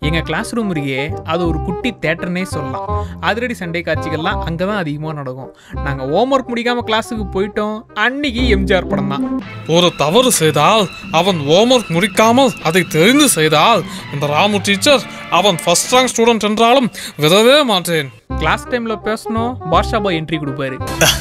எங்க class room இருக்கே அது ஒரு குட்டி தேட்டர்னே சொல்லலாம் அதிரடி சண்டை காட்சிகள்லாம் அங்கே தான் அதிகமாக நடக்கும் நாங்கள் ஹோம்ஒர்க் முடிக்காம கிளாஸுக்கு போயிட்டோம் அன்னைக்கு எம்ஜிஆர் படம் தான் ஒரு தவறு செய்தால் அவன் ஹோம்ஒர்க் முடிக்காமல் அதை தெரிந்து செய்தால் இந்த ராமு டீச்சர் அவன் ஃபர்ஸ்ட் ரேங்க் ஸ்டூடெண்ட் என்றாலும் விடவே மாட்டேன் கிளாஸ் டைமில் பேசணும் பாஷா பாய் என்ட்ரி கொடுப்பாரு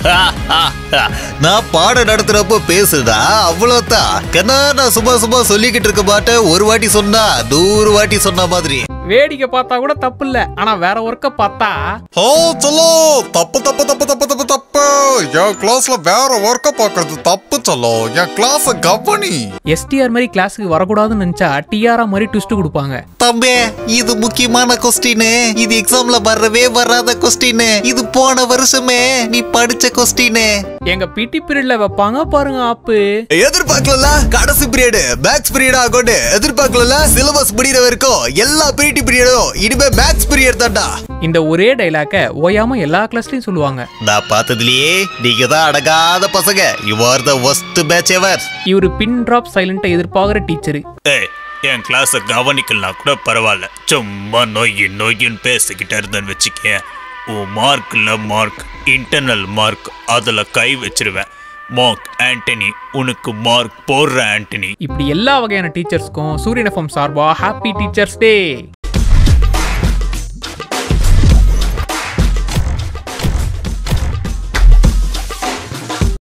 நான் பாடம் நடத்துறப்போ பேசுடா அவ்வளவுதான் கண்ணா நான் சும்மா சும்மா சொல்லிக்கிட்டு இருக்க மாட்டேன் ஒரு வாட்டி சொன்னா நூறு வாட்டி சொன்ன மாதிரி வேடிக்கை பார்த்தா கூட தப்பு இல்லை ஆனால் வேற ஒர்க்கை பார்த்தா ஓ சொல்லோ தப்பு தப்பு தப்பு தப்பு தப்பு தப்பு என் கிளாஸ்ல வேற ஒர்க்க பாக்குறது தப்பு சொல்லோ என் கிளாஸ கவனி எஸ்டிஆர் மாதிரி கிளாஸுக்கு வரக்கூடாதுன்னு நினச்சா டிஆரா மாதிரி ட்விஸ்ட் கொடுப்பாங்க தம்பி இது முக்கியமான கொஸ்டின் இது எக்ஸாம்ல வரவே வராத கொஸ்டின் இது போன வருஷமே நீ படிச்ச கொஸ்டின் எங்க பிடி பீரியட்ல வைப்பாங்க பாருங்க ஆப்பு எதிர்பார்க்கல கடைசி பீரியட் மேக்ஸ் பீரியட் ஆகொண்டு எதிர்பார்க்கல சிலபஸ் முடிகிற வரைக்கும் எல்லா பிடி பீரியடும் இனிமே மேக்ஸ் பீரியட் தான்டா இந்த ஒரே டைலாக்க ஓயாம எல்லா கிளாஸ்லயும் சொல்லுவாங்க நான் பார்த்ததுலயே நீங்க தான் அடங்காத பசங்க you are the worst batch ever இவரு பின் டிராப் சைலண்டா எதிர்பார்க்குற டீச்சரு ஏய் என் கிளாஸை கவனிக்கலாம் கூட பரவாயில்ல சும்மா நொய்யின் நொய்யின் பேசிக்கிட்டே இருந்தேன்னு வச்சுக்கேன் உன் மார்க்கில் மார்க் இன்டர்னல் மார்க் அதில் கை வச்சிருவேன் மார்க் ஆண்டனி உனக்கு மார்க் போடுற ஆண்டனி இப்படி எல்லா வகையான டீச்சர்ஸ்க்கும் சூரியன் எஃப்எம் சார்பா ஹாப்பி டீச்சர்ஸ் டே